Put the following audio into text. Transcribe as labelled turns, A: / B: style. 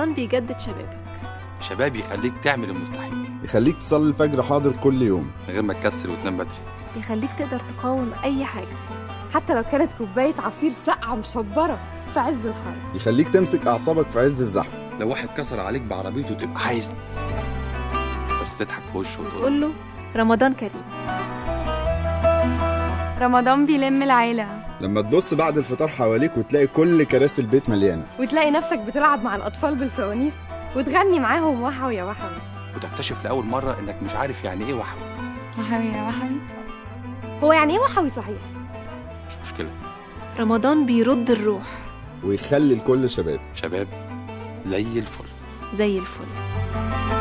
A: رمضان بيجدد شبابك
B: شباب يخليك تعمل المستحيل
C: يخليك تصلي الفجر حاضر كل يوم
B: من غير ما تكسل وتنام بدري
A: بيخليك تقدر تقاوم أي حاجة
D: حتى لو كانت كوباية عصير ساقعة مشبرة في عز الحر
C: يخليك تمسك أعصابك في عز الزحمة
B: لو واحد كسر عليك بعربيته تبقى عايز بس تضحك في وشه وتقول
A: تقول له رمضان كريم
E: رمضان بيلم العيلة
C: لما تبص بعد الفطار حواليك وتلاقي كل كراسي البيت مليانة
D: وتلاقي نفسك بتلعب مع الأطفال بالفوانيس وتغني معاهم وحوي يا وحوي
B: وتكتشف لأول مرة إنك مش عارف يعني إيه وحوي
E: وحوي يا وحوي
D: هو يعني إيه وحوي صحيح؟
B: مش مشكلة
A: رمضان بيرد الروح
C: ويخلي الكل شباب
B: شباب زي الفل
A: زي الفل